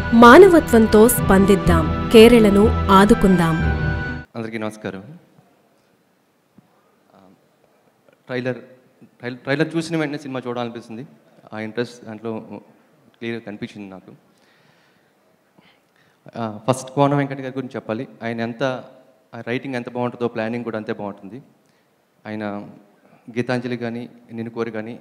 మానవత్వంతో స్పందిద్దాం కేరళను ఆదుకుందాం అందరికీ నమస్కారం ఆ, ట్రైలర్ ట్రైలర్ ట్రైలర్ చూసిన వెంటనే సినిమా చూడాలనిపిస్తుంది ఆ ఇంట్రెస్ట్ దాంట్లో క్లియర్గా కనిపించింది నాకు ఆ, ఫస్ట్ కోన వెంకట గారి గురించి చెప్పాలి ఆయన ఎంత ఆ రైటింగ్ ఎంత బాగుంటుందో ప్లానింగ్ కూడా అంతే బాగుంటుంది ఆయన గీతాంజలి కానీ నిన్ను కోరి కానీ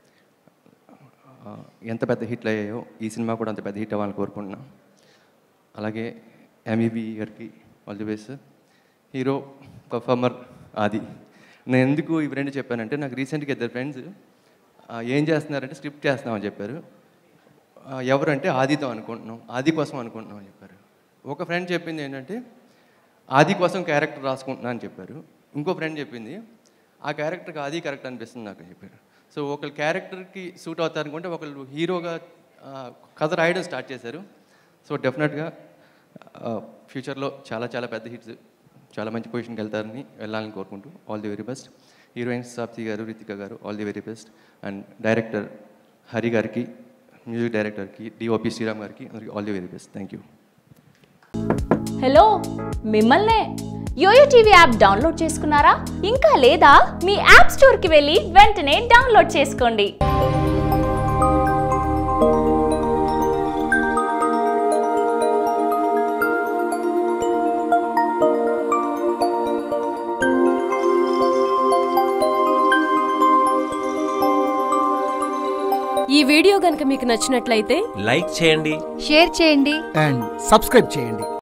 ఆ, ఎంత పెద్ద హిట్లు అయ్యాయో ఈ సినిమా కూడా అంత పెద్ద హిట్ అవ్వాలని కోరుకుంటున్నాను అలాగే ఎంఈబి గారికి all the best hero performer Aadi నేను ఎందుకు ఇవి రెండు చెప్పానంటే నాకు రీసెంట్గా ఇద్దరు ఫ్రెండ్స్ ఏం చేస్తున్నారంటే స్క్రిప్ట్ చేస్తున్నామని చెప్పారు ఆ, ఎవరంటే ఆదితో అనుకుంటున్నాం ఆది కోసం అనుకుంటున్నాం అని చెప్పారు ఒక ఫ్రెండ్ చెప్పింది ఏంటంటే ఆది కోసం క్యారెక్టర్ రాసుకుంటున్నా అని చెప్పారు ఇంకో ఫ్రెండ్ చెప్పింది ఆ క్యారెక్టర్కి ఆది కరెక్ట్ అనిపిస్తుంది నాకు అని చెప్పారు సో ఒకళ్ళు క్యారెక్టర్కి సూట్ అవుతారు అనుకుంటే ఒకళ్ళు హీరోగా ఆ, కథ రాయడం స్టార్ట్ చేశారు సో డెఫినెట్గా ఫ్యూచర్లో చాలా చాలా పెద్ద హిట్స్ చాలా మంచి పొజిషన్కి వెళ్తారని వెళ్ళాలని కోరుకుంటూ all the very best heroines Sapthi garu Ritika garu all the very best and director Hari గారికి మ్యూజిక్ డైరెక్టర్కి డిఓపి శ్రీరామ్ గారికి అందరికీ all the very best thank you hello మిమ్మల్నే యోయో టీవీ యాప్ డౌన్లోడ్ చేసుకున్నారా ఇంకా లేదా మీ యాప్ స్టోర్కి వెళ్ళి వెంటనే డౌన్లోడ్ చేసుకోండి ఈ వీడియో గనుక మీకు నచ్చినట్లయితే లైక్ చేయండి షేర్ చేయండి అండ్ సబ్స్క్రైబ్ చేయండి